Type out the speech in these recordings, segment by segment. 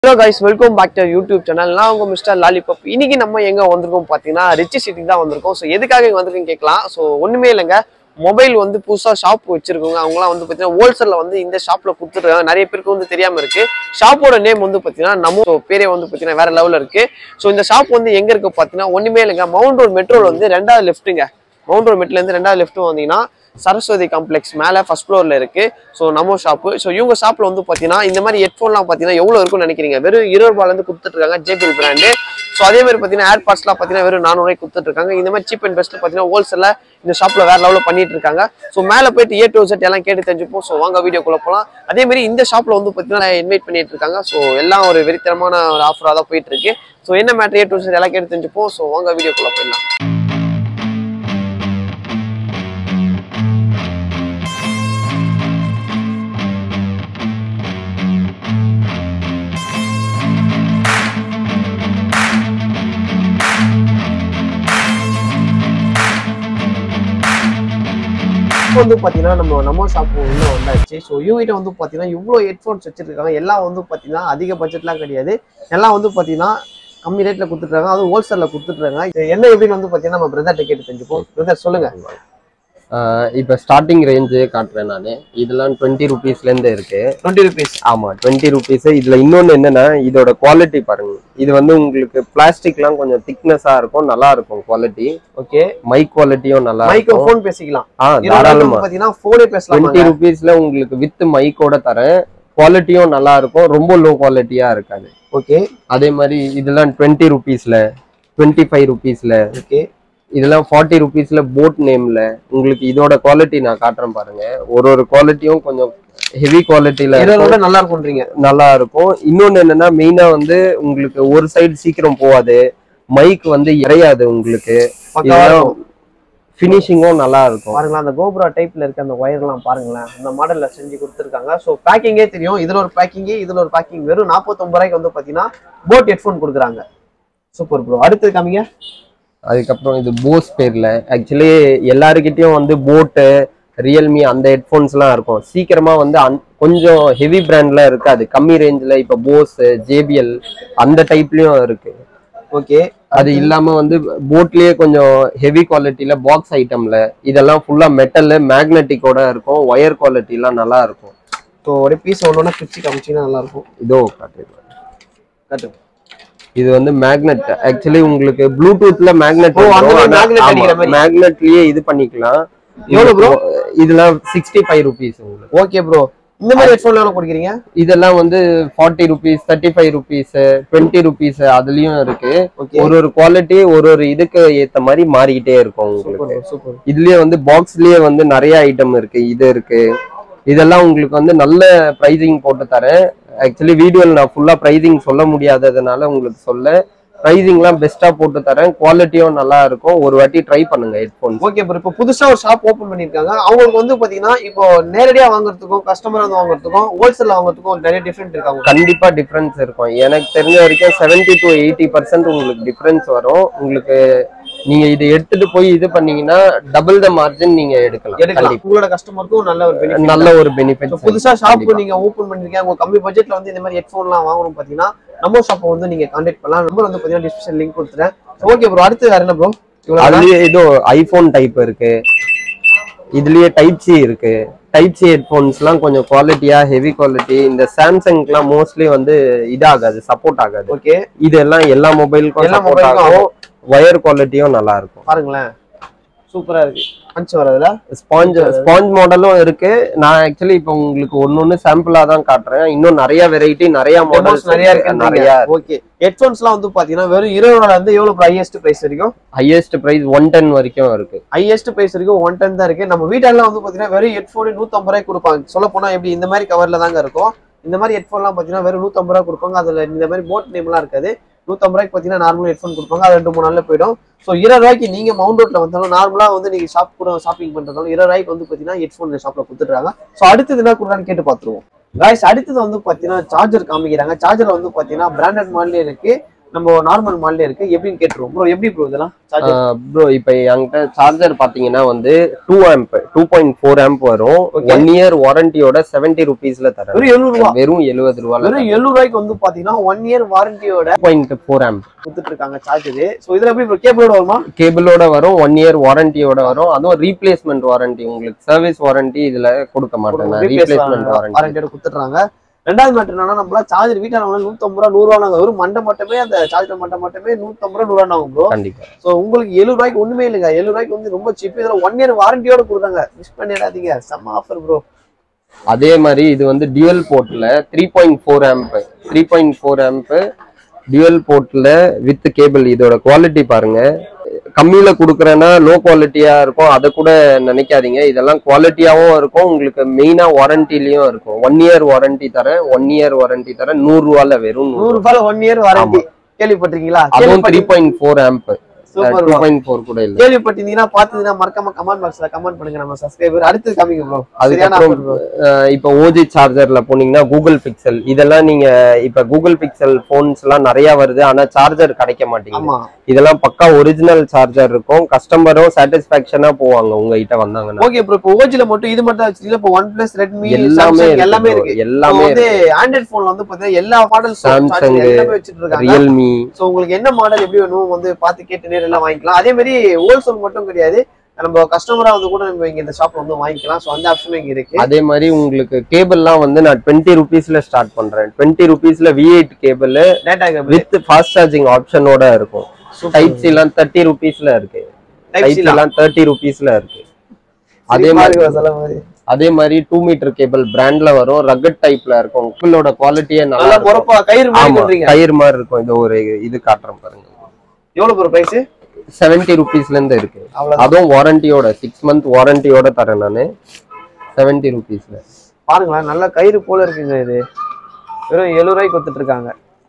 Hello guys welcome back to YouTube channel நான் உங்க mister lollipop இன்னைக்கு நம்ம எங்க வந்திருக்கோம் பாத்தீங்கன்னா ரிச் சிட்டிக்கு தான் வந்திருக்கோம் ஸோ எதுக்காக இங்க வந்திருக்குன்னு கேட்கலாம் ஸோ ஒண்ணுமே இல்லைங்க மொபைல் வந்து புதுசா ஷாப் வச்சிருக்கவங்க அவங்கலாம் வந்து பாத்தீங்கன்னா ஹோல்சேல்ல வந்து இந்த ஷாப்ல கொடுத்துருக்காங்க நிறைய பேருக்கு வந்து தெரியாம இருக்கு ஷாப்போட நேம் வந்து பாத்தீங்கன்னா நம்ம so பேரே வந்து பாத்தீங்கன்னா வேற லெவல்ல இருக்கு ஸோ இந்த ஷாப் வந்து எங்க இருக்கு பாத்தீங்கன்னா ஒண்ணுமே இல்லைங்க மவுண்ட் ரோட் மெட்ரோல வந்து ரெண்டாவது லெஃப்ட்டுங்க மவுண்ட் ரோட் மெட்ல இருந்து ரெண்டாவது லெஃப்ட் வந்தீங்கன்னா சரஸ்வதி காம்ப்ளெக்ஸ் மேலே ஃபர்ஸ்ட் ஃப்ளோரில் இருக்கு ஸோ நம்ம ஷாப்பு ஸோ இவங்க ஷாப்பில் வந்து பார்த்தீங்கன்னா இந்த மாதிரி ஹெட்ஃபோன்லாம் பார்த்தீங்கன்னா எவ்வளோ இருக்கும்னு நினைக்கிறீங்க வெறும் இருபது ரூபாயிலேருந்து கொடுத்துட்ருக்காங்க ஜேபிஎல் பிராண்டு ஸோ அதே மாதிரி பார்த்தீங்கன்னா ஏர்பாட்ஸ்லாம் பார்த்தீங்கன்னா வெறும் நானூறு கொடுத்துட்ருக்காங்க இந்த மாதிரி சீப் அண்ட் பெஸ்ட் பார்த்தீங்கன்னா ஹோல்சேலில் இந்த ஷாப்பில் வேற லெவலில் பண்ணிட்டு இருக்காங்க ஸோ மேலே போயிட்டு ஏ டு செட் எல்லாம் கேட்டு தெரிஞ்சுப்போம் ஸோ வாங்க வீடியோக்குள்ள போகலாம் அதே மாதிரி இந்த ஷாப்பில் வந்து பார்த்தீங்கன்னா இன்வைட் பண்ணிட்டு இருக்காங்க ஸோ எல்லாம் ஒரு வெறித்தனமான ஒரு ஆஃபராக தான் போயிட்டு இருக்கு ஸோ என்ன மேட்ரு ஏ டு செட் எல்லாம் கேட்டு தெரிஞ்சுப்போம் ஸோ வாங்க வீடியோக்குள்ள போயிடலாம் இப்போ வந்து பார்த்தீங்கன்னா நம்ம நம்ம ஷாப் உள்ள வந்தாச்சு ஸோ இவங்கிட்ட வந்து பார்த்தீங்கன்னா இவ்வளோ ஹெட்ஃபோன்ஸ் வச்சிருக்காங்க எல்லாம் வந்து பார்த்தீங்கன்னா அதிக பட்ஜெட்லாம் கிடையாது எல்லாம் வந்து பார்த்தீங்கன்னா கம்மி ரேட்ல கொடுத்துட்றாங்க அதுவும் ஹோல்சேல்ல கொடுத்துட்றாங்க இது என்ன எப்படின்னு வந்து பார்த்தீங்கன்னா நம்ம பிரதர்கிட்ட கேட்டு தெரிஞ்சுப்போம் பிரதர் சொல்லுங்க ஆஹ் இப்ப ஸ்டார்டிங் ரேஞ்சு காட்டுறேன் நான் இதெல்லாம் டுவெண்ட்டி ருபீஸ்ல இருந்து இருக்கு டுவெண்ட்டி ருபீஸ் ஆமா டுவெண்ட்டி ருபீஸ் இதுல இன்னொன்னு என்னன்னா இதோட குவாலிட்டி பாருங்க இது வந்து உங்களுக்கு பிளாஸ்டிக்லாம் கொஞ்சம் திக்னஸா இருக்கும் நல்லா இருக்கும் குவாலிட்டி ஓகே மைக் குவாலிட்டியும் நல்லா மைக்கு இருக்கும் ஃபோன் பேசிக்கலாம் ஆ இருபது ரூபாய்க்கு தாராளமா வந்து பார்த்தீங்கன்னா ஃபோனே பேசலாம் டுவெண்ட்டி ருபீஸ்ல உங்களுக்கு வித் மைக்கோட தரேன் குவாலிட்டியும் நல்லா இருக்கும் ரொம்ப லோ குவாலிட்டியா இருக்காது ஓகே அதே மாதிரி இதெல்லாம் டுவெண்ட்டி ருபீஸ்ல டுவெண்ட்டி ஃபைவ் ருபீஸ்ல ஓகே இதெல்லாம் ஃபார்ட்டி ருபீஸ்ல போட் நேம்ல உங்களுக்கு இதோட குவாலிட்டி நான் காட்டுறேன் பாருங்க ஒரு ஒரு குவாலிட்டியும் கொஞ்சம் ஹெவி குவாலிட்டியில இருபது நல்லா இருக்கும்ன்றீங்க நல்லா இருக்கும் இன்னொன்னு என்னன்னா மெயினா வந்து உங்களுக்கு ஒரு சைடு சீக்கிரம் போகாது மைக் வந்து இறையாது உங்களுக்கு பக்காவா இருக்கும். ஃபினிஷிங்கும் நல்லா இருக்கும் பாருங்களேன் அந்த கோபுரா டைப்ல இருக்க அந்த ஒயர்லாம் பாருங்களேன் அந்த மாடல்ல செஞ்சு கொடுத்துருக்காங்க ஸோ பேக்கிங்கே தெரியும் இதுல ஒரு பேக்கிங் இதுல ஒரு பேக்கிங் வெறும் நாற்பத்தொம்பது ரூபாய்க்கு வந்து பாத்தீங்கன்னா போட் ஹெட்ஃபோன் கொடுக்குறாங்க சூப்பர் ப்ரோ அடுத்து காமிங்க அதுக்கப்புறம் இது போஸ் பேர்ல ஆக்சுவலி எல்லாருக்கிட்டையும் வந்து போட்டு ரியல்மி அந்த ஹெட்ஃபோன்ஸ்லாம் இருக்கும் சீக்கிரமா வந்து அந்- கொஞ்சம் ஹெவி பிராண்ட்ல இருக்காது கம்மி ரேஞ்சில் இப்போ போஸ் ஜேபிஎல் அந்த டைப்லயும் இருக்கு ஓகே அது இல்லாம வந்து போட்லயே கொஞ்சம் ஹெவி குவாலிட்டியில பாக்ஸ் ஐட்டம்ல இதெல்லாம் ஃபுல்லா மெட்டல் மேக்னெட்டிக்கோட இருக்கும் ஒயர் குவாலிட்டி எல்லாம் நல்லா இருக்கும் ஸோ ஒரு பீஸ் ஒன்று பிரிச்சு காமிச்சிங்கன்னா நல்லா இருக்கும் இதோ காட்டுறேன் கட்டு இது வந்து மேக்னெட் ஆக்சுவலி உங்களுக்கு ப்ளூடூத்ல மேக்னெட் ஓ, அந்த மாதிரி magnet அடிக்கிற மாதிரி. மேக்னெட்லயே இது பண்ணிக்கலாம் எவ்வளவு bro? இதெல்லாம் சிக்ஸ்டி ஃபைவ் ருபீஸ் உங்களுக்கு ஓகே ப்ரோ இந்த மாதிரி ஹெட்ஃபோன் எவ்வளோ கொடுக்குறீங்க இதெல்லாம் வந்து forty rupees thirty five rupees twenty rupees அதுலயும் இருக்கு ஓகே ஒரு ஒரு குவாலிட்டி ஒரு ஒரு இதுக்கு ஏத்த மாதிரி மாறிக்கிட்டே இருக்கும் உங்களுக்கு சூப்பர் சூப்பர் இதுலயே வந்து பாக்ஸ்லயே வந்து நிறைய ஐட்டம் இருக்கு இது இருக்கு இதெல்லாம் உங்களுக்கு வந்து நல்ல ப்ரைசிங் போட்டு தரேன் ஆக்சுவலி வீடியோவில் நான் ஃபுல்லா ப்ரைசிங் சொல்ல முடியாததுனால உங்களுக்கு சொல்ல ப்ரைசிங்லாம் பெஸ்டா போட்டு தரேன் குவாலிட்டியும் நல்லா இருக்கும் ஒரு வாட்டி ட்ரை பண்ணுங்க ஹெட்ஃபோன்ஸ் ஓகே ப்ரோ இப்போ புதுசா ஒரு ஷாப் ஓபன் பண்ணிருக்காங்க அவங்களுக்கு வந்து பாத்தீங்கன்னா இப்போ நேரடியா வாங்குறதுக்கும் கஸ்டமர் வந்து வாங்குறதுக்கும் ஹோல்சேல்ல வாங்குறதுக்கும் நிறைய டிஃபரெண்ட் இருக்காங்க கண்டிப்பா டிஃபரன்ஸ் இருக்கும் எனக்கு தெரிஞ்ச வரைக்கும் செவன்டி டு எயிட்டி பர்சன்ட் உங்களுக்கு டிஃபரன்ஸ் வரும் உங்களுக்கு நீங்க இதை எடுத்துட்டு போய் இது பண்ணீங்கன்னா டபுள் த மார்ஜின் நீங்க எடுக்கலாம் எடுக்கலாம் கண்டிப்பா. உங்களோட கஸ்டமருக்கும் நல்ல ஒரு benefit. நல்ல ஒரு பெனிஃபிட் So, புதுசா ஷாப் நீங்க ஓபன் பண்ணிருக்கீங்க உங்க கம்மி பட்ஜெட்ல வந்து இந்த மாதிரி ஹெட்ஃபோன்லாம் வாங்கணும் பாத்தீங்கன்னா நம்ம ஷாப்பை வந்து நீங்க கான்டாக்ட் பண்ணலாம் நம்பர் வந்து பாத்தீங்கன்னா டிஸ்கிரிப்ஷன் லிங்க் கொடுத்துறேன் ஓகே ப்ரோ அடுத்து வேற என்ன ப்ரோ இவ்வளவு அதுலயே ஏதோ ஐபோன் டைப் இருக்கு இதுலயே டைப் சி இருக்கு டைப் சி ஹெட்ஃபோன்ஸ்லாம் கொஞ்சம் குவாலிட்டியா ஹெவி குவாலிட்டி இந்த சாம்சங்க்குலாம் மோஸ்ட்லி வந்து இதாகாது சப்போர்ட் ஆகாது ஓகே இதெல்லாம் எல்லா மொபைலுக்கும் எல்லா சப்போர்ட் mobile-க்கும் ஆகும் ஒயர் குவாலிட்டியும் நல்லா இருக்கும் பாருங்களேன் சூப்பரா இருக்கு பஞ்ச் வரதுல ஸ்பாஞ்ச் ஸ்பாஞ்ச் மாடலும் இருக்கு நான் ஆக்சுவலி இப்போ உங்களுக்கு ஒன்னொன்னு சாம்பிளா தான் காட்டுறேன் இன்னும் நிறைய வெரைட்டி நிறைய மாடல்ஸ் நிறைய இருக்கு நிறைய ஓகே ஹெட்ஃபோன்ஸ்லாம் வந்து பாத்தீங்கன்னா வெறும் இருபது ரூபால இருந்து எவ்வளவு ஹையஸ்ட் பிரைஸ் வரைக்கும் ஹையஸ்ட் பிரைஸ் ஒன் டென் வரைக்கும் இருக்கு ஹையஸ்ட் பிரைஸ் வரைக்கும் ஒன் டென் தான் இருக்கு நம்ம வீட்டெல்லாம் வந்து பாத்தீங்கன்னா வெறும் ஹெட்ஃபோன் நூத்தம்பது ரூபாய் கொடுப்பாங்க சொல்ல போனா எப்படி இந்த மாதிரி கவர்ல தாங்க இருக்கும் இந்த மாதிரி ஹெட்ஃபோன்லாம் பாத்தீங்கன்னா வெறும் நூத்தம்பது ரூபாய் கொடுப்பாங்க அதுல இந்த மாதிரி போட் நேம்லாம் இருக்காது நூத்தம்பது ரூபாய்க்கு பாத்தீங்கன்னா நார்மல் ஹெட்ஃபோன் கொடுப்பாங்க அது ரெண்டு மூணு நாள்ல போயிடும் ஸோ இருபது ரூபாய்க்கு நீங்க மவுண்ட் ரோட்ல வந்தாலும் நார்மலா வந்து நீங்க ஷாப் கூட ஷாப்பிங் பண்றதாலும் இருபது ரூபாய்க்கு வந்து பாத்தீங்கன்னா ஹெட்ஃபோன் ஷாப்ல கொடுத்துட்றாங்க ஸோ அடுத்தது என்ன கொடுக்குறான்னு கேட்டு பார்த்துருவோம் காய்ஸ் அடுத்தது வந்து பாத்தீங்கன்னா சார்ஜர் காமிக்கிறாங்க சார்ஜர்ல வந்து பாத்தீங்கன்னா பிராண்டட் மாடலே இருக்கு நம்ம நார்மல் மாடலே இருக்கு எப்படின்னு கேட்டுருவோம் ப்ரோ எப்படி ப்ரோ இதெல்லாம் சார்ஜர் ப்ரோ இப்போ என்கிட்ட சார்ஜர் பாத்தீங்கன்னா வந்து two amp two point four amp வரும் Okay. ஒன் இயர் வாரண்டியோட செவன்டி ருபீஸ்ல தரேன் வெறும் எழுநூறு ரூபா வெறும் எழுபது ரூபால வெறும் எழுநூறு ரூபாய்க்கு வந்து பாத்தீங்கன்னா ஒன் இயர் வாரண்டியோட டூ பாயிண்ட் ஃபோர் ஆம்ப் கொடுத்துட்டு இருக்காங்க சார்ஜர் சோ இதுல எப்படி ப்ரோ கேபிளோட வருமா கேபிளோட வரும் ஒன் இயர் வாரண்டியோட வரும் அதுவும் ரீப்ளேஸ்மெண்ட் வாரண்டி உங்களுக்கு சர்வீஸ் வாரண்டி இதுல கொடுக்க மாட்டேன் ரீப்ளேஸ்மெண்ட் வாரண்டி வாரண்டியோட கொடுத்துட்றாங்க ரெண்டாவது மேட்டர் என்னன்னா நம்மள சார்ஜர் வீட்டில் நம்ம நூத்தம்பது ரூபா நூறு ரூபா நாங்க வெறும் மண்டை மட்டுமே அந்த சார்ஜர் மண்டை மட்டுமே நூத்தம்பது ரூபா நூறு ரூபா ஆகும் ப்ரோ கண்டிப்பா சோ உங்களுக்கு எழுபது ரூபாய்க்கு ஒண்ணுமே இல்லைங்க எழுபது ரூபாய்க்கு வந்து ரொம்ப சீப் இதுல ஒன் இயர் வாரண்டியோட கொடுத்தாங்க மிஸ் பண்ணிடாதீங்க செம்ம ஆஃபர் ப்ரோ அதே மாதிரி இது வந்து டியூவல் போர்ட்ல three point four amp three point four amp dual போர்ட்ல வித் கேபிள் இதோட குவாலிட்டி பாருங்க கம்மியில கொடுக்குறேன்னா லோ குவாலிட்டியா இருக்கும் அதை கூட நினைக்காதீங்க இதெல்லாம் குவாலிட்டியாவும் இருக்கும் உங்களுக்கு மெயினா வாரண்டிலயும் இருக்கும் ஒன் இயர் வாரண்டி தரேன் ஒன் இயர் வாரண்டி தரேன் நூறு ரூபால வெறும் நூறு நூறு ரூபாய் ஒன் இயர் வாரண்டி கேள்விப்பட்டிருக்கீங்களா அதுவும் three point four amp super two point four கூட இல்ல கேள்விப்பட்டிருந்தீங்கன்னா பாத்தீங்கன்னா மறக்காம கமெண்ட் பாக்ஸ்ல கமெண்ட் பண்ணுங்க நம்ம சப்ஸ்கிரைபர் அடுத்து காமிங்க ப்ரோ சரியான அதுக்கப்புறம் ஆஃபர் ப்ரோ அஹ் இப்போ ஓஜி சார்ஜர்ல போனீங்கன்னா கூகுள் பிக்சல் இதெல்லாம் நீங்க இப்ப கூகுள் பிக்சல் போன்ஸ் எல்லாம் நிறைய வருது ஆனா சார்ஜர் கிடைக்க மாட்டேங்குது ஆமா இதெல்லாம் பக்கா ஒரிஜினல் சார்ஜர் இருக்கும் கஸ்டமரும் சாட்டிஸ்பாக்சனா போவாங்க உங்ககிட்ட வந்தாங்கன்னா ஓகே ப்ரோ இப்போ ஓஜில மட்டும் இது மட்டும் வச்சுக்கல இப்போ ஒன் பிளஸ் ரெட்மி எல்லாமே எல்லாமே எல்லாமே இருக்கு இருக்கு bro. எல்லாமே இப்போ வந்து ஆண்ட்ராய்ட் போன்ல வந்து பாத்தீங்கன்னா எல்லா மாடல் Samsung, எல்லாமே வச்சிட்டு இருக்காங்க ரியல்மி சோ உங்களுக்கு என்ன மாடல் எப்படி வேணும் வந்து பார்த்து கேட்டு நேரில் வாங்கிக்கலாம் அதே மாதிரி ஹோல்சேல் மட்டும் கிடையாது நம்ம கஸ்டமரா வந்து கூட நம்ம இங்க இந்த ஷாப்ல வந்து வாங்கிக்கலாம் சோ அந்த ஆப்ஷனும் இங்க இருக்கு அதே மாதிரி உங்களுக்கு கேபிள்லாம் வந்து நான் டுவெண்ட்டி ருபீஸ்ல ஸ்டார்ட் பண்றேன் டுவெண்ட்டி ருபீஸ்ல V eight cable data cable with fast charging ஆப்ஷனோட இருக்கும் டைப் சி எல்லாம் தேர்ட்டி ருபீஸ்ல இருக்கு டைப் டைப் சி எல்லாம் தேர்ட்டி ருபீஸ்ல இருக்கு அதே மாதிரி அதே மாதிரி டூ மீட்டர் கேபிள் பிராண்ட்ல வரும் ரகட் டைப்ல இருக்கும் கேபிளோட குவாலிட்டியே நல்லா நல்லா இருக்கும். முறப்பா கயிறு மாதிரி ஆமா பண்றீங்க கயிறு மாதிரி இருக்கும் இது ஒரு இது காட்டுறேன் பாருங்க எவ்வளவு ப்ரோ பிரைஸ் செவன்டி ருபீஸ்ல இருந்து இருக்கு அவ்வளவுதான் அதுவும் வாரண்டியோட சிக்ஸ் மந்த் வாரண்டியோட தரேன் நானு செவன்டி ருபீஸ்ல பாருங்களேன் நல்ல கயிறு போல இருக்குங்க இது வெறும் எழுபது ரூபாய்க்கு கொடுத்துட்டு இருக்காங்க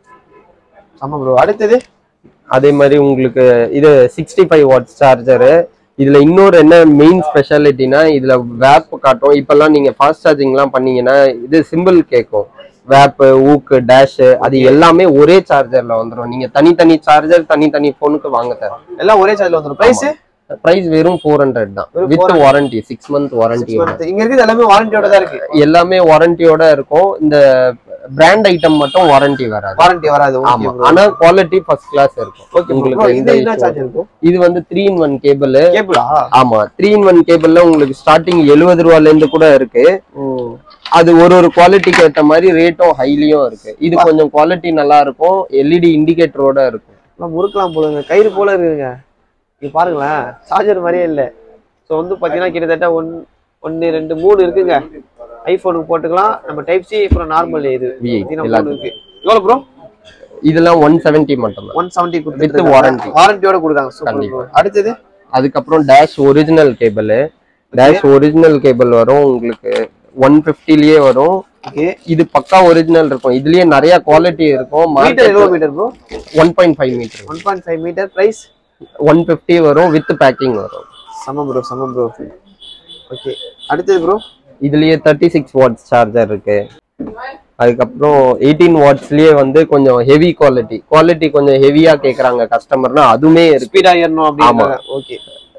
ஆமா ப்ரோ அடுத்தது அதே மாதிரி உங்களுக்கு இது சிக்ஸ்டி ஃபைவ் வாட்ஸ் சார்ஜரு இதுல இன்னொரு என்ன மெயின் ஸ்பெஷாலிட்டினா இதுல வேப் காட்டும் இப்பெல்லாம் நீங்க ஃபாஸ்ட் சார்ஜிங்லாம் பண்ணீங்கன்னா இது சிம்பிள் கேட்கும் வேப் ஊக்கு டேஷ் அது எல்லாமே ஒரே சார்ஜர்ல வந்துடும் நீங்க தனித்தனி சார்ஜர் தனித்தனி போனுக்கு வாங்க தேவை எல்லாம் ஒரே சார்ஜ்ல வந்துடும் பிரைஸ் பிரைஸ் வெறும் ஃபோர் ஹண்ட்ரட் தான் வெறும் with warranty six month warranty இங்க இருக்குது எல்லாமே வாரண்டியோட தான் இருக்கு எல்லாமே வாரண்டியோட இருக்கும் இந்த பிராண்ட் ஐட்டம் மட்டும் வாரண்டி வராது வாரண்டி வராது ஓகே ஆமா ப்ரோ ஆனா குவாலிட்டி ஃபர்ஸ்ட் கிளாஸ் இருக்கும் ஓகே ப்ரோ உங்களுக்கு இது எந்த என்ன issue- சார்ஜ் இருக்கும் இது வந்து த்ரீ இன் ஒன் கேபிள் கேபிளா ஆமா த்ரீ இன் ஒன் கேபிள்ல உங்களுக்கு ஸ்டார்டிங் எழுபது ரூபால இருந்து கூட இருக்கு ஓ அது ஒரு ஒரு குவாலிட்டிக்கு ஏத்த மாதிரி ரேட்டும் ஹைலியும் இருக்கு இது கொஞ்சம் குவாலிட்டி நல்லா இருக்கும் எல்இடி இண்டிகேட்டரோட இருக்கும் எல்லாம் முறுக்கலாம் போலுங்க கயிறு போல இருக்குங்க இங்க பாருங்களேன் சார்ஜர் மாதிரியே இல்ல ஸோ வந்து பாத்தீங்கன்னா கிட்டத்தட்ட ஒன் ஒன்னு ரெண்டு மூணு இருக்குங்க ஐபோனுக்கு போட்டுக்கலாம் நம்ம டைப் சி அப்புறம் நார்மல் இது V8 பாத்தீங்கன்னா மூணு எல்லாத்துக்கும். இருக்கு எவ்வளவு ப்ரோ இதெல்லாம் ஒன் செவன்டி மட்டும் தான் ஒன் செவன்டி With warranty. வாரண்டியோட கொடுத்தாங்க சூப்பர் கண்டிப்பா. ப்ரோ அடுத்தது அதுக்கப்புறம் dash original cable dash original cable வரும் உங்களுக்கு ஒன் பிப்டிலயே வரும் ஓகே இது பக்கா ஒரிஜினல் இருக்கும் இதுலயே நிறைய குவாலிட்டி இருக்கும் மீட்டர் எவ்வளவு metre bro one point five metre one point five metre price one fifty வரும் வித் பேக்கிங் வரும் சமம் ப்ரோ சமம் ப்ரோ ஓகே அடுத்தது ப்ரோ இதுலயே தேர்ட்டி சிக்ஸ் வாட்ஸ் சார்ஜர் இருக்கு அதுக்கப்புறம் எயிட்டீன் வாட்ஸ்லயே வந்து கொஞ்சம் ஹெவி குவாலிட்டி குவாலிட்டி கொஞ்சம் ஹெவியா கேக்குறாங்க கஸ்டமர்னா அதுவுமே இருக்கு ஸ்பீடா ஏறணும் அப்படின்னா ஓகே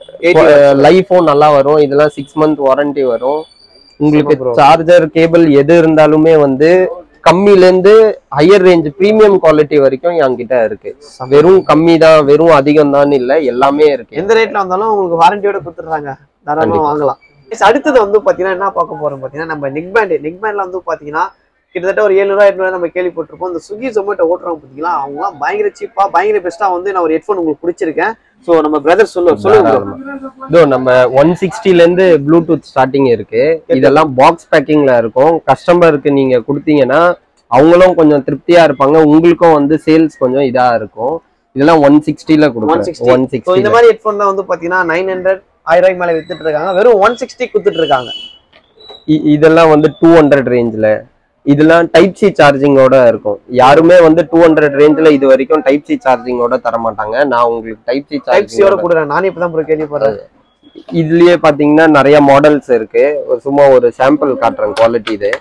லைஃபும் நல்லா வரும் இதெல்லாம் சிக்ஸ் மந்த் வாரண்டி வரும் உங்களுக்கு bro. சார்ஜர் கேபிள் எது இருந்தாலுமே வந்து கம்மில இருந்து ஹையர் ரேஞ்ச் பிரீமியம் குவாலிட்டி வரைக்கும் என்கிட்ட இருக்கு வெறும் கம்மி தான் வெறும் அதிகம் தான் இல்ல எல்லாமே இருக்கு எந்த ரேட்ல வந்தாலும் உங்களுக்கு வாரண்டியோட கொடுத்துட்றாங்க தாராளமா கண்டிப்பா. வாங்கலாம் Next அடுத்தது வந்து பாத்தீங்கன்னா என்ன பார்க்க போறோம் பாத்தீங்கன்னா நம்ம நெக் பேண்ட் நெக் பேண்ட்ல வந்து பாத்தீங்கன்னா கிட்டத்தட்ட ஒரு ஏழு ரூபாய் எட்டு நம்ம கேள்விப்பட்டிருப்போம் இந்த ஸ்விக்கி ஜொமேட்டோ ஓட்டுறவங்க பாத்தீங்களா அவங்கலாம் பயங்கர சீப்பா பயங்கர பெஸ்டா வந்து நான் ஒரு ஹெட்ஃபோன் உங்களுக்கு பிடிச்சிருக்கேன் சோ நம்ம பிரதர் சொல்லு சொல்லுங்க bro. இதோ நம்ம ஒன் சிக்ஸ்டில இருந்து ப்ளூடூத் ஸ்டார்டிங் இருக்கு இதெல்லாம் பாக்ஸ் பேக்கிங்ல இருக்கும் கஸ்டமருக்கு நீங்க கொடுத்தீங்கன்னா அவங்களும் கொஞ்சம் திருப்தியா இருப்பாங்க உங்களுக்கும் வந்து சேல்ஸ் கொஞ்சம் இதா இருக்கும் இதெல்லாம் ஒன் சிக்ஸ்டில ஒன் கொடுக்குறேன் சிக்ஸ்டி ஒன் ஸோ இந்த சிக்ஸ்டி மாதிரி ஹெட்ஃபோன் தான் வந்து பாத்தீங்கன்னா நைன் ஹண்ட்ரட் ஆயிரம் ரூபாய்க்கு மேல வித்துட்டு இருக்காங்க வெறும் ஒன் சிக்ஸ்டி கொடுத்துட்டு இருக்காங்க இதெல்லாம் வந்து டூ ஹண்ட்ரட் ரேஞ்சில் இதெல்லாம் டைப் சி சார்ஜிங்கோட இருக்கும் யாருமே வந்து டூ ஹண்ட்ரட் ரேஞ்சில் இது வரைக்கும் டைப் சி சார்ஜிங்கோட தர மாட்டாங்க நான் உங்களுக்கு டைப் சி டைப் சியோட சார்ஜிங் கொடுக்குறேன் நானே இப்பதான் ப்ரோ கேள்விப்படுறேன் இதுலயே பாத்தீங்கன்னா நிறைய மாடல்ஸ் இருக்கு ஒரு சும்மா ஒரு சாம்பிள் காட்டுறேன் குவாலிட்டி இது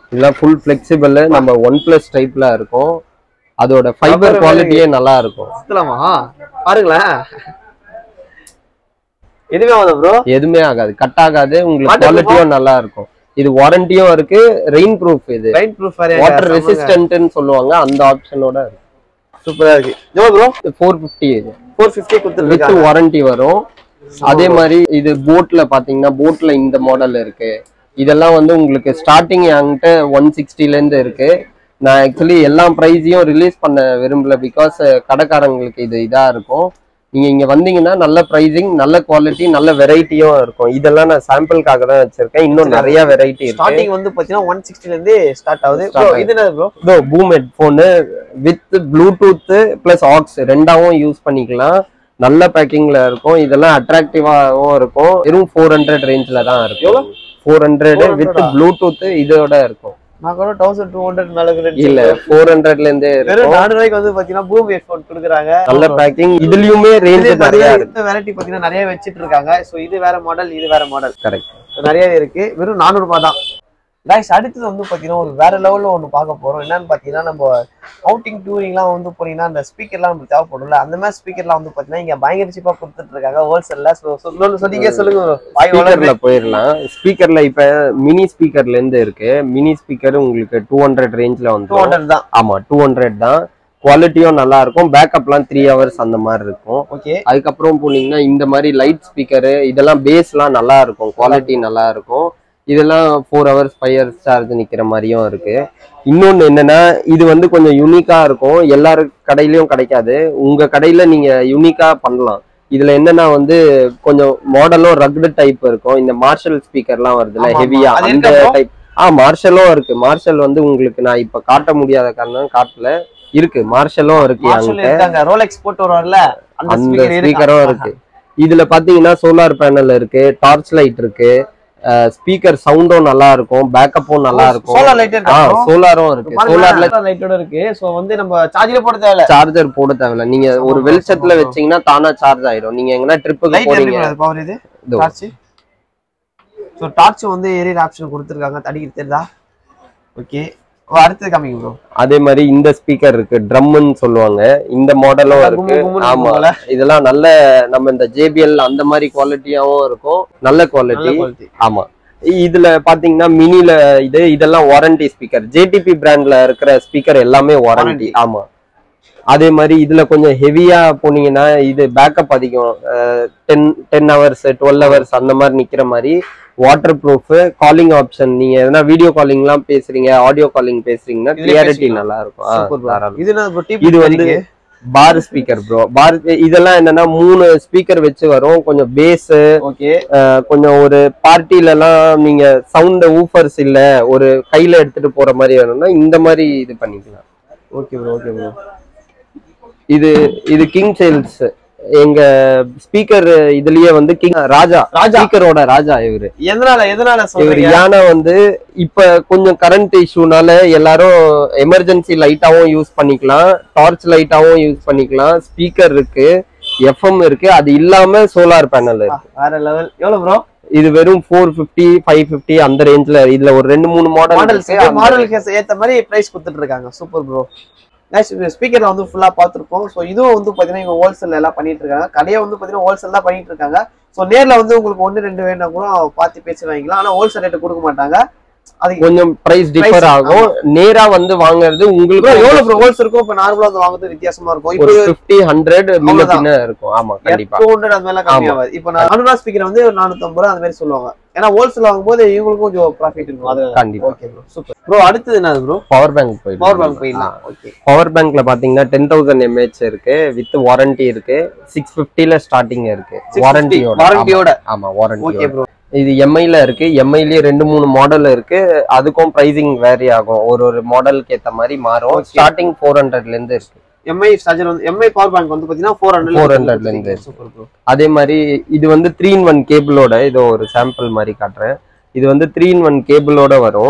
இதெல்லாம் ஃபுல் ஃபிளெக்சிபிள் நம்ம ஒன் பிளஸ் டைப்ல இருக்கும் அதோட ஃபைபர் Rubber குவாலிட்டியே நல்லா இருக்கும் சுத்தலாமா பாருங்களேன் எதுவுமே ஆகுதா ப்ரோ எதுவுமே ஆகாது கட் ஆகாது உங்களுக்கு Waterproof-ஆ? குவாலிட்டியும் நல்லா இருக்கும் இது வாரண்டியும் இருக்கு ரெயின் ப்ரூஃப் இது ரைன் ப்ரூஃப் வேற வாட்டர் ரெசிஸ்டன்ட்னு சொல்லுவாங்க அந்த ஆப்ஷனோட இருக்கு சூப்பரா இருக்கு எவ்வளவு ப்ரோ ஃபோர் ஃபிஃப்டி இது ஃபோர் ஃபிஃப்டி வித் கொடுத்துருக்காங்க வாரண்டி வரும் அதே மாதிரி இது போட்ல பாத்தீங்கன்னா போட்ல இந்த மாடல் இருக்கு இதெல்லாம் வந்து உங்களுக்கு ஸ்டார்டிங் என்கிட்ட ஒன் சிக்ஸ்டில இருந்து இருக்கு நான் ஆக்சுவலி எல்லா ப்ரைஸையும் ரிலீஸ் பண்ண விரும்பல பிகாஸ் கடைக்காரங்களுக்கு இது இதா இருக்கும் நீங்க இங்க வந்தீங்கன்னா நல்ல ப்ரைசிங் நல்ல குவாலிட்டி நல்ல வெரைட்டியும் இருக்கும் இதெல்லாம் நான் சாம்பிளுக்காக தான் வச்சிருக்கேன் இன்னும் நிறைய வெரைட்டி இருக்கு ஸ்டார்டிங் வந்து பாத்தீங்கன்னா ஒன் சிக்ஸ்டில இருந்து ஸ்டார்ட் ஆகுது Start ப்ரோ ஆகுது. இது என்ன ப்ரோ இதோ boom headphone with bluetooth plus aux ரெண்டாவும் யூஸ் பண்ணிக்கலாம் நல்ல பேக்கிங்ல இருக்கும் இதெல்லாம் அட்ராக்டிவாகவும் இருக்கும் வெறும் ஃபோர் ஹண்ட்ரட் ரேஞ்சில தான் இருக்கும் ஃபோர் ஹண்ட்ரட் 400 வித் ப்ளூடூத் இதோட இருக்கும் நான் கூட தௌசண்ட் டூ ஹண்ட்ரட் மேல இல்ல ஃபோர் ஹண்ட்ரட்ல இருந்தே வெறும் இருக்கும் நானூறு ரூபாய்க்கு வந்து பாத்தீங்கன்னா பூம் ஹெட்ஃபோன் கொடுக்குறாங்க நல்ல பேக்கிங் இதுலயுமே ரேஞ்ச் இது நிறைய நிறைய இருக்கு இந்த வெரைட்டி பாத்தீங்கன்னா நிறைய வச்சிட்டு இருக்காங்க சோ இது வேற மாடல் இது வேற மாடல் கரெக்ட் நிறைய இருக்கு வெறும் நானூறு ரூபாய் தான் கைஸ் அடுத்தது வந்து பாத்தீங்கன்னா ஒரு வேற லெவல்ல ஒண்ணு பார்க்க போறோம் என்னன்னு பாத்தீங்கன்னா நம்ம அவுட்டிங் டூரிங்லாம் வந்து போனீங்கன்னா அந்த ஸ்பீக்கர்லாம் நமக்கு தேவைப்படும்ல அந்த மாதிரி ஸ்பீக்கர்லாம் வந்து பாத்தீங்கன்னா இங்க பயங்கர சீப்பா கொடுத்துட்டு இருக்காங்க ஹோல்சேல்ல ஸோ சொல்லணும் சொன்னீங்க சொல்லுங்க வாய் ஸ்பீக்கர்ல போயிடலாம் ஸ்பீக்கர்ல இப்ப மினி ஸ்பீக்கர்ல இருந்து இருக்கு மினி ஸ்பீக்கர் உங்களுக்கு டூ ஹண்ட்ரட் ரேஞ்ச்ல டூ வந்து ஹண்ட்ரட் தான் ஆமா டூ ஹண்ட்ரட் தான் குவாலிட்டியும் நல்லா இருக்கும் பேக்கப்லாம் த்ரீ ஹவர்ஸ் அந்த மாதிரி இருக்கும் ஓகே அதுக்கப்புறம் போனீங்கன்னா இந்த மாதிரி லைட் ஸ்பீக்கரு இதெல்லாம் பேஸ்லாம் நல்லா இருக்கும் குவாலிட்டி நல்லா இருக்கும் இதெல்லாம் four hours five hours charge நிக்கிற மாதிரியும் இருக்கு இன்னொன்னு என்னன்னா இது வந்து கொஞ்சம் யூனிக்கா இருக்கும் எல்லாரு கடையிலயும் கிடைக்காது உங்க கடையில நீங்க யூனிக்கா பண்ணலாம் இதுல என்னன்னா வந்து கொஞ்சம் மாடலும் ரக்டு டைப் இருக்கும் இந்த மார்ஷல் ஸ்பீக்கர்லாம் வருதுல்ல ஆமா, ஆமா. ஹெவியா அது அந்த இருக்கா bro? டைப் ஆ மார்ஷலும் இருக்கு மார்ஷல் வந்து உங்களுக்கு நான் இப்ப காட்ட முடியாத காரணம் காட்டல இருக்கு மார்ஷலும் இருக்கு மார்ஷல் என்கிட்ட இருக்காங்க ரோலெக்ஸ் போட்டு வருவார்ல அந்த அந்த ஸ்பீக்கர் ஸ்பீக்கரும் இருக்கு இதுல பாத்தீங்கன்னா சோலார் பேனல் இருக்கு டார்ச் லைட் இருக்கு ஸ்பீக்கர் சவுண்டும் நல்லா இருக்கும் பேக்கப்பும் நல்லா இருக்கும் சோலார் லைட் ஆ இருக்கு சோலாரும் இருக்கு சோலார்ல சோலார் லைட்டோட இருக்கு சோ வந்து நம்ம சார்ஜ்ல போட தேவையில்ல சார்ஜர் போட தேவையில்ல நீங்க ஒரு ஆமா, வெளிச்சத்துல ஆமா. வச்சீங்கன்னா தானா சார்ஜ் ஆயிடும் நீங்க எங்கன்னா ட்ரிப்புக்கு லைட் போறீங்க எப்படி பவர் இது இதோ. டார்ச் ஸோ டார்ச் வந்து எரியர் ஆப்ஷன் கொடுத்துருக்காங்க தடிக்கிட்டு தெரியுதா ஓகே அடுத்தது காமிங்க ப்ரோ அதே மாதிரி இந்த ஸ்பீக்கர் இருக்கு ட்ரம்னு சொல்லுவாங்க இந்த மாடலும் இருக்கு ஆமா இதெல்லாம் நல்ல நம்ம இந்த ஜேபிஎல் அந்த மாதிரி குவாலிட்டியாவும் இருக்கும் நல்ல குவாலிட்டி குவாலிட்டி ஆமா இதுல பாத்தீங்கன்னா மினில இது இதெல்லாம் வாரண்டி ஸ்பீக்கர் ஜேடிபி பிராண்ட்ல இருக்கிற ஸ்பீக்கர் எல்லாமே வாரண்டி ஆமா அதே மாதிரி இதுல கொஞ்சம் ஹெவியா போனீங்கன்னா இது பேக்கப் அதிகம் ten ten hours twelve hours அந்த மாதிரி நிக்கிற மாதிரி வாட்டர் ப்ரூஃப் காலிங் ஆப்ஷன் நீங்க எதனா வீடியோ காலிங்லாம் பேசுறீங்க ஆடியோ காலிங் பேசுறீங்கன்னா இதுலயே கிளியாரிட்டி பேசிக்கலாம். நல்லா இருக்கும் ஆ, சூப்பர் ப்ரோ தாராளம். இது என்ன ப்ரோ டிப் இது வந்து பார் ஸ்பீக்கர் ப்ரோ பார் இதெல்லாம் என்னன்னா மூணு ஸ்பீக்கர் வச்சு வரும் கொஞ்சம் பேஸ் ஓகே கொஞ்சம் ஒரு பார்ட்டில எல்லாம் நீங்க சவுண்ட் ஊஃபர்ஸ் இல்ல ஒரு கையில எடுத்துட்டு போற மாதிரி வேணும்னா இந்த மாதிரி இது பண்ணிக்கலாம் ஓகே ப்ரோ ஓகே ப்ரோ இது இது கிங் சேல்ஸ் எங்க ஸ்பீக்கர் இதுலயே வந்து கிங் ராஜா ராஜா. ஸ்பீக்கரோட ராஜா இவரு எதனால எதனால இவர் சொல்றீங்க யானை வந்து இப்ப கொஞ்சம் கரண்ட் இஷ்யூனால எல்லாரும் எமர்ஜென்சி லைட்டாவும் யூஸ் பண்ணிக்கலாம் டார்ச் லைட்டாவும் யூஸ் பண்ணிக்கலாம் ஸ்பீக்கர் இருக்கு எஃப்எம் இருக்கு அது இல்லாம சோலார் பேனல் இருக்கு வேற லெவல் எவ்வளவு ப்ரோ இது வெறும் ஃபோர் ஃபிஃப்டி ஃபைவ் ஃபிஃப்டி அந்த ரேஞ்ச்ல இதுல ஒரு ரெண்டு மூணு மாடல் மாடல்ஸ் மாடலுக்கு ஏத்த மாதிரி பிரைஸ் கொடுத்துட்டு இருக்காங்க சூப்பர் ப்ரோ ஸ்பீக்கர்ல வந்து ஃபுல்லா பார்த்துருப்போம் ஸோ இதுவும் வந்து பாத்தீங்கன்னா இவங்க ஹோல்சேல் எல்லாம் பண்ணிட்டு இருக்காங்க கடையை வந்து பாத்தீங்கன்னா ஹோல்சேல் தான் பண்ணிட்டு இருக்காங்க ஸோ நேர்ல வந்து உங்களுக்கு ஒன்று ரெண்டு வேணா கூட பார்த்து பேசி வாங்கிக்கலாம் ஆனா ஹோல்சேல் ரேட்டு கொடுக்க மாட்டாங்க அதுக்கு கொஞ்சம் பிரைஸ் டிஃபர் Price, ஆகும் நேரா வந்து வாங்குறது ப்ரோ உங்களுக்கு எவ்வளவு ப்ரோ ஹோல்ஸ் இருக்கும் இப்போ நார்மலா வந்து வாங்குறது வித்தியாசமா இருக்கும் இப்போ ஒரு பிப்டி ஹண்ட்ரட் முன்ன அவ்வளவுதான். பின்ன இருக்கும் ஆமா கண்டிப்பா டூ ஹண்ட்ரட் அந்த மாதிரிலாம் கம்மியாகாது இப்போ நான் நானூறுவா ஸ்பீக்கர் வந்து ஒரு நானூத்தம்பது ரூபா அந்த மாதிரி சொல்லுவாங்க ஏன்னா ஹோல்சேல் வாங்கும்போது இவங்களுக்கும் கொஞ்சம் ப்ராஃபிட் இருக்கும் அது கண்டிப்பா ஓகே ப்ரோ சூப்பர் ப்ரோ அடுத்தது என்ன ப்ரோ பவர் பேங்க் போயிடும் பவர் பேங்க் போயிடலாம் ஓகே பவர் பேங்க்ல பாத்தீங்கன்னா டென் தௌசண்ட் எம்ஏஹெச் இருக்கு வித் வாரண்டி இருக்கு சிக்ஸ் பிப்டில ஸ்டார்டிங் இருக்கு வாரண்டியோட வாரண்டியோட ஆமா ஓகே வாரண்டி ப்ரோ இது எம்ஐல இருக்கு எம்ஐலயே ரெண்டு மூணு மாடல் இருக்கு அதுக்கும் பிரைசிங் வேரி ஆகும் ஒரு ஒரு மாடலுக்கு ஏத்த மாதிரி மாறும் Okay. ஸ்டார்டிங் ஃபோர் ஹண்ட்ரட்ல இருந்து இருக்கு எம்ஐ சார்ஜர் வந்து எம்ஐ பவர் பேங்க் வந்து பாத்தீங்கன்னா ஃபோர் ஹண்ட்ரட் 400 ல இருந்து. சூப்பர் ப்ரோ அதே மாதிரி இது வந்து த்ரீ இன் ஒன் கேபிளோட இது ஒரு சாம்பிள் மாதிரி காட்டுறேன் இது வந்து த்ரீ இன் ஒன் கேபிளோட வரும்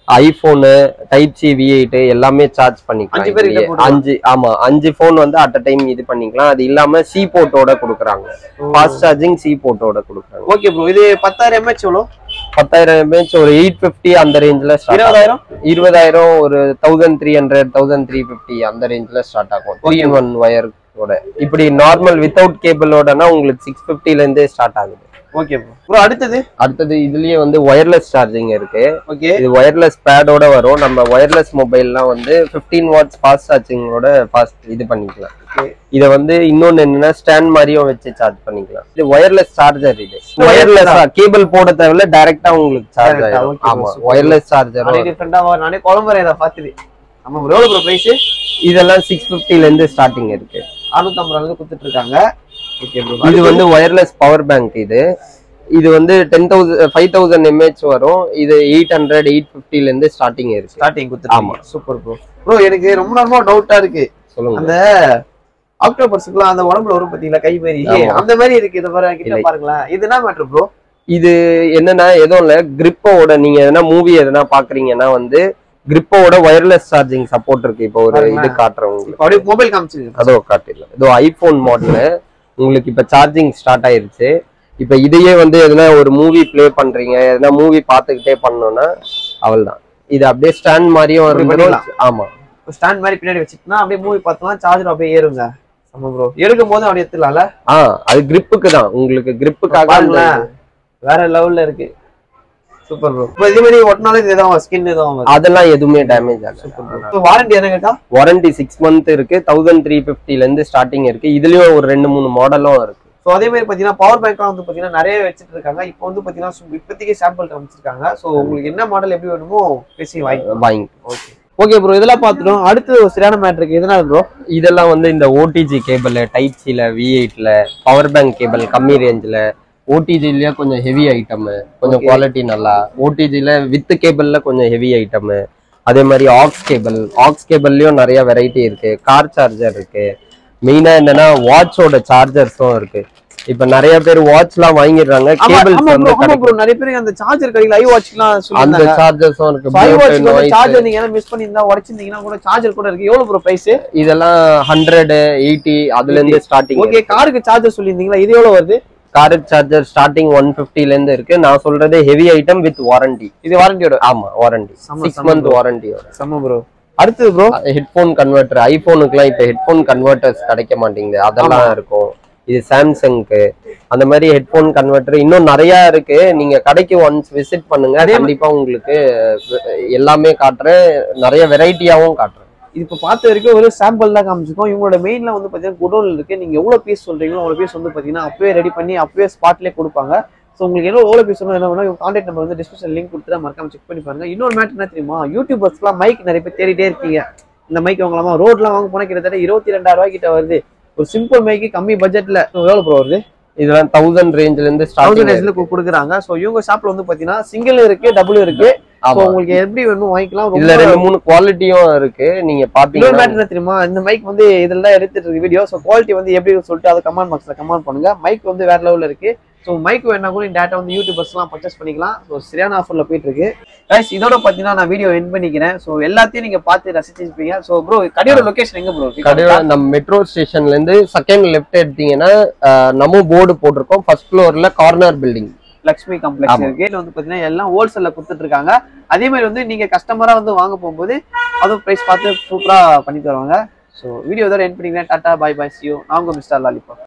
iPhone type C V eight எல்லாமே சார்ஜ் பண்ணிக்கலாம் அஞ்சு பேர் கிட்ட இதுலயே. போட்டுக்கலாம். அஞ்சு ஆமா அஞ்சு ஃபோன் வந்து அட் அ டைம் இது பண்ணிக்கலாம் அது இல்லாம சி போர்ட்டோட கொடுக்குறாங்க ஃபாஸ்ட் சார்ஜிங் சி போர்ட்டோட கொடுக்குறாங்க ஓகே ப்ரோ இது பத்தாயிரம் எம்ஹெச் எவ்வளோ பத்தாயிரம் எம்ஏஹெச் ஒரு எயிட் ஃபிஃப்டி அந்த ரேஞ்சில் இருபதாயிரம் இருபதாயிரம் ஒரு thousand three hundred thousand three fifty அந்த ரேஞ்சில் ஸ்டார்ட் ஆகும் த்ரீ இன் ஒன் ஒயரோட இப்படி நார்மல் வித்தவுட் கேபிளோடனா உங்களுக்கு சிக்ஸ் ஃபிஃப்டிலேருந்தே ஸ்டார்ட் ஆகுது ஓகே ப்ரோ ப்ரோ அடுத்தது அடுத்தது இதுலயே வந்து ஒயர்லெஸ் சார்ஜிங் இருக்கு ஓகே இது ஒயர்லெஸ் பேடோட வரும் நம்ம ஒயர்லெஸ் மொபைல்லாம் வந்து 15 வாட்ஸ் ஃபாஸ்ட் சார்ஜிங்கோட ஃபாஸ்ட் இது பண்ணிக்கலாம் Okay. இதை வந்து இன்னொன்னு என்னன்னா ஸ்டாண்ட் மாதிரியும் வச்சு சார்ஜ் பண்ணிக்கலாம் இது ஒயர்லெஸ் சார்ஜர் இது ஒயர்லெஸ் கேபிள் போட தேவையில்ல டைரக்டா உங்களுக்கு சார்ஜ் Direct ஆ, ஆகும் okay, ஆமா super. ஒயர்லெஸ் சார்ஜர் நானே டிஃப்ரெண்டாக நானே குழம்புறேன் இதை பார்த்துட்டு நம்ம ப்ரோ எவ்வளோ ப்ரோ ப்ரைஸு இதெல்லாம் சிக்ஸ் ல இருந்து ஸ்டார்டிங் இருக்கு அறுநூத்தம்பது ரூபாய்க்கு கொடுத்துட்டு இருக்காங்க ஓகே ப்ரோ இது வந்து ஒயர்லெஸ் பவர் பேங்க் இது இது வந்து ten thousand five thousand mAh வரும் இது எயிட் ஹண்ட்ரட் எயிட் ல இருந்து ஸ்டார்டிங் இருக்கு ஸ்டார்டிங் கொடுத்துருக்காங்க ஆமா. சூப்பர் ப்ரோ ப்ரோ எனக்கு ரொம்ப நேரமா டவுட்டா இருக்கு சொல்லுங்க அந்த ஆக்டோபர்ஸ்க்குலாம் அந்த உடம்புல வரும் பாத்தீங்களா கை மாதிரி ஆமா. அந்த மாதிரி இருக்கு இதை பாருங்க கிட்ட இல்லை. பாருங்களேன் இது என்ன மேட்ரு ப்ரோ இது என்னன்னா எதுவும் இல்ல கிரிப்போட நீங்க எதனா மூவி எதனா பாக்குறீங்கன்னா வந்து கிரிப்போட ஒயர்லெஸ் சார்ஜிங் சப்போர்ட் இருக்கு இப்போ ஒரு இது பாருங்களேன். காட்டுறேன் உங்களுக்கு இப்போ அப்படியே மொபைல் காமிச்சிருக்கு அதோ காட்டிடலாம் இதோ ஐபோன் மாடல் உங்களுக்கு இப்ப சார்ஜிங் ஸ்டார்ட் ஆயிருச்சு இப்ப இதையே வந்து எதனா ஒரு மூவி ப்ளே பண்றீங்க எதனா மூவி பார்த்துக்கிட்டே பண்ணோம்னா அவள்தான் இது அப்படியே ஸ்டாண்ட் மாதிரியும் இப்படி இருந்துரும். பண்ணிக்கலாம். ஆமா ஸ்டாண்ட் மாதிரி பின்னாடி வச்சுட்டுனா அப்படியே மூவி பார்த்தோம்னா சார்ஜர் அப்படியே ஏறுங்க ஆமா ப்ரோ எடுக்கும் போது அப்படியே எடுத்துலாம்ல ஆ அது கிரிப்புக்கு தான் உங்களுக்கு கிரிப்புக்காக பாருங்களேன் வேற லெவல்ல இருக்கு சூப்பர் ப்ரோ இப்போ இதே மாதிரி ஒட்டினாலும் இது எதாவது ஸ்கின் எதுவும் அதெல்லாம் எதுவுமே டேமேஜ் ஆகாது இப்போ வாரண்டி என்ன கேட்டா வாரண்டி சிக்ஸ் மந்த் இருக்கு தௌசண்ட் த்ரீ ல இருந்து ஸ்டார்டிங் இருக்கு இதுலயும் ஒரு ரெண்டு மூணு மாடலும் இருக்கு ஸோ அதே மாதிரி பார்த்தீங்கன்னா பவர் பேங்க்லாம் வந்து பார்த்தீங்கன்னா நிறைய வச்சுட்டு இருக்காங்க இப்போ வந்து பார்த்தீங்கன்னா சு- இப்போதைக்கு சாம்பிள் காமிச்சிருக்காங்க ஸோ உங்களுக்கு என்ன மாடல் எப்படி வேணுமோ பேசி வாங்கி வாங்கி ஓகே ஓகே ப்ரோ இதெல்லாம் பார்த்துட்டோம் அடுத்து ஒரு சரியான மேட்ரு இருக்கு எதனால ப்ரோ இதெல்லாம் வந்து இந்த ஓடிஜி கேபிள் டைப் சில வி எயிட்ல பவர் பேங்க் கேபிள் கம்மி ரேஞ்சில் ஓடிஜிலயே கொஞ்சம் ஹெவி ஐட்டம் கொஞ்சம் Okay. குவாலிட்டி நல்லா ஓடிஜில வித் கேபிள்ல கொஞ்சம் ஹெவி ஐட்டம் அதே மாதிரி ஆக்ஸ் கேபிள் ஆக்ஸ் கேபிள்லயும் நிறைய வெரைட்டி இருக்கு கார் சார்ஜர் இருக்கு மெயினா என்னன்னா வாட்சோட சார்ஜர்ஸும் இருக்கு இப்ப நிறைய பேர் வாட்ச்லாம் வாங்கிடுறாங்க ஆமா கேபிள்ஸ் ஆமா வந்து ப்ரோ ஆமா ப்ரோ நிறைய பேர் அந்த சார்ஜர் கடையில் ஐ வாட்ச்லாம் அந்த சொல்லுவாங்க சார்ஜர்ஸும் இருக்கு ஐ Bluetooth, வாட்ச் noise. சார்ஜர் நீங்க ஏதாவது மிஸ் பண்ணியிருந்தா உடச்சிருந்தீங்கன்னா கூட சார்ஜர் கூட இருக்கு எவ்வளவு ப்ரோ பிரைஸ் இதெல்லாம் ஹண்ட்ரட் எயிட்டி அதுல இருந்து ஸ்டார்டிங் ஓகே காருக்கு சார்ஜர் சொல்லியிருந்தீங்களா இது எவ்வளவு வருது காரட் சார்ஜர் ஸ்டார்டிங் ஒன் ல இருந்து இருக்கு நான் சொல்றது ஹெவி ஐட்டம் வித் வாரண்டி இது வாரண்டியோட ஆமா வாரண்டி செம்ம, சிக்ஸ் செம்ம மந்த் bro. வாரண்டியோட செம்ம ப்ரோ அடுத்தது ப்ரோ ஹெட்ஃபோன் கன்வெர்டர் ஐபோனுக்குலாம் இப்ப ஹெட்ஃபோன் கன்வெர்டர்ஸ் கிடைக்க மாட்டேங்குது அதெல்லாம் இருக்கும் இது சாம்சங்க்கு அந்த மாதிரி ஹெட்ஃபோன் கன்வெர்டர் இன்னும் நிறைய இருக்கு நீங்க கடைக்கு ஒன்ஸ் விசிட் பண்ணுங்க அதே மா- கண்டிப்பா உங்களுக்கு அஹ், எல்லாமே காட்டுறேன் நிறைய வெரைட்டியாவும் காட்டுறேன் இது இப்போ பார்த்த வரைக்கும் ஒரு சாம்பிள் தான் காமிச்சிருக்கோம் இவங்களோட மெயின்ல வந்து பார்த்தீங்கன்னா குடோன் இருக்கு நீங்க எவ்வளவு பீஸ் சொல்றீங்களோ அவ்வளோ பீஸ் வந்து பார்த்தீங்கன்னா அப்பவே ரெடி பண்ணி அப்பவே ஸ்பாட்லேயே கொடுப்பாங்க ஸோ உங்களுக்கு என்ன எவ்வளோ பீஸ் வேணும் என்ன வேணும் இவங்க கான்டாக்ட் நம்பர் வந்து டிஸ்கிரிப்ஷன் லிங்க் கொடுத்துட்டு மறக்காம செக் பண்ணி பாருங்க இன்னொரு மேட்ரு என்ன தெரியுமா யூடியூபர்ஸ்லாம் மைக் நிறைய பேர் தேடிட்டே இருக்கீங்க இந்த மைக் வாங்கலாமா ரோட்லாம் வாங்க போனால் கிட்டத்தட்ட இருபத்தி ரெண்டாயிரம் ரூபாய் கிட்ட வருது ஒரு சிம்பிள் மைக்கு கம்மி பட்ஜெட்ல எவ்வளோ ப்ரோ வருது இதெல்லாம் தௌசண்ட் ரேஞ்ச்ல இருந்து தௌசண்ட் ஸ்டார்டிங் ரேஸ்ல கொடுக்குறாங்க ஸோ இவங்க ஷாப்ல வந்து பார்த்தீங்கன்னா சிங்கிள் இருக்கு டபுள் இருக்கு ஸோ ஆமா உங்களுக்கு எப்படி வேணுமோ வாங்கிக்கலாம் இதுல ரொம்ப ரெண்டு மூணு குவாலிட்டியும் இருக்கு நீங்க இன்னொரு பாத்தீங்கன்னா மேட்டர் என்ன தெரியுமா இந்த மைக் வந்து இதில் தான் எடுத்துட்டு இருக்கு வீடியோ ஸோ குவாலிட்டி வந்து எப்படி இருக்குன்னு சொல்லிட்டு அதை கமெண்ட் பாக்ஸில் கமெண்ட் பண்ணுங்க மைக் வந்து வேற லெவலில் இருக்கு ஸோ மைக் வேணா கூட டேட்டா வந்து யூடியூபர்ஸ்லாம் பர்ச்சேஸ் பண்ணிக்கலாம் ஸோ சரியான ஆஃபர்ல போயிட்டு இருக்கு கைஸ் இதோட பார்த்தீங்கன்னா நான் வீடியோ என் பண்ணிக்கிறேன் ஸோ எல்லாத்தையும் நீங்க பார்த்து ரசிச்சிருப்பீங்க ஸோ ப்ரோ கடையோட லொகேஷன் எங்க ப்ரோ கடையோட நம்ம மெட்ரோ ஸ்டேஷன்ல இருந்து செகண்ட் லெஃப்ட் எடுத்தீங்கன்னா அஹ், நம்ம போர்டு போட்டிருக்கோம் ஃபர்ஸ்ட் ஃப்ளோர்ல கார்னர் பில்டிங் லக்ஷ்மி காம்ப்ளெக்ஸ் ஆமா. இருக்கு இதுல வந்து பார்த்தீங்கன்னா எல்லாம் ஹோல்சேல்ல கொடுத்துட்டு இருக்காங்க அதே மாதிரி வந்து நீங்க கஸ்டமரா வந்து வாங்க போகும்போது அதுவும் ப்ரைஸ் பார்த்து சூப்பரா பண்ணி தருவாங்க ஸோ வீடியோ இதோட என் பண்ணிக்கிறேன் டாட்டா பை பை சியூ நான் உங்க மிஸ்டர் லாலிபா